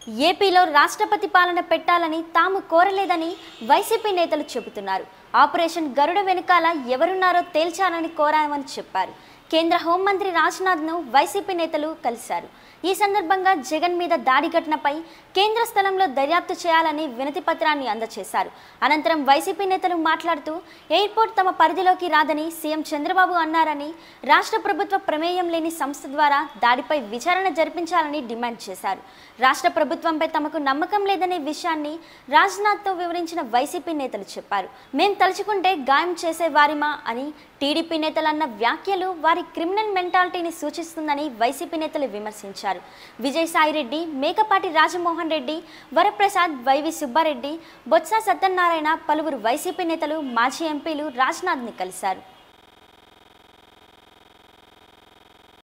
ఏపీలో రాష్ట్రపతి పాలన పెట్టాలని తాము కోరలేదని వైసీపీ నేతలు చెబుతున్నారు ఆపరేషన్ గరుడ వెనుకాల ఎవరున్నారో తేల్చాలని కోరామని చెప్పారు కేంద్ర హోంమంత్రి రాజ్నాథ్ను వైసీపీ నేతలు కలిశారు ఈ సందర్భంగా జగన్ మీద దాడి ఘటనపై కేంద్ర స్థలంలో దర్యాప్తు చేయాలని వినతి పత్రాన్ని అందజేశారు అనంతరం వైసీపీ నేతలు మాట్లాడుతూ ఎయిర్పోర్ట్ తమ పరిధిలోకి రాదని సీఎం చంద్రబాబు అన్నారని రాష్ట్ర ప్రభుత్వ ప్రమేయం లేని సంస్థ ద్వారా దాడిపై విచారణ జరిపించాలని డిమాండ్ చేశారు రాష్ట్ర ప్రభుత్వంపై తమకు నమ్మకం లేదనే విషయాన్ని రాజ్నాథ్తో వివరించిన వైసీపీ నేతలు చెప్పారు మేం తలుచుకుంటే గాయం చేసే వారిమా అని టీడీపీ నేతలు అన్న వ్యాఖ్యలు వారి క్రిమినల్ మెంటాలిటీని సూచిస్తుందని వైసీపీ నేతలు విమర్శించారు విజయసాయిరెడ్డి మేకపాటి రాజమోహన్ రెడ్డి వరప్రసాద్ వైవి సుబ్బారెడ్డి బొత్స సత్యనారాయణ పలువురు వైసీపీ నేతలు మాజీ ఎంపీలు రాజ్నాథ్ని కలిశారు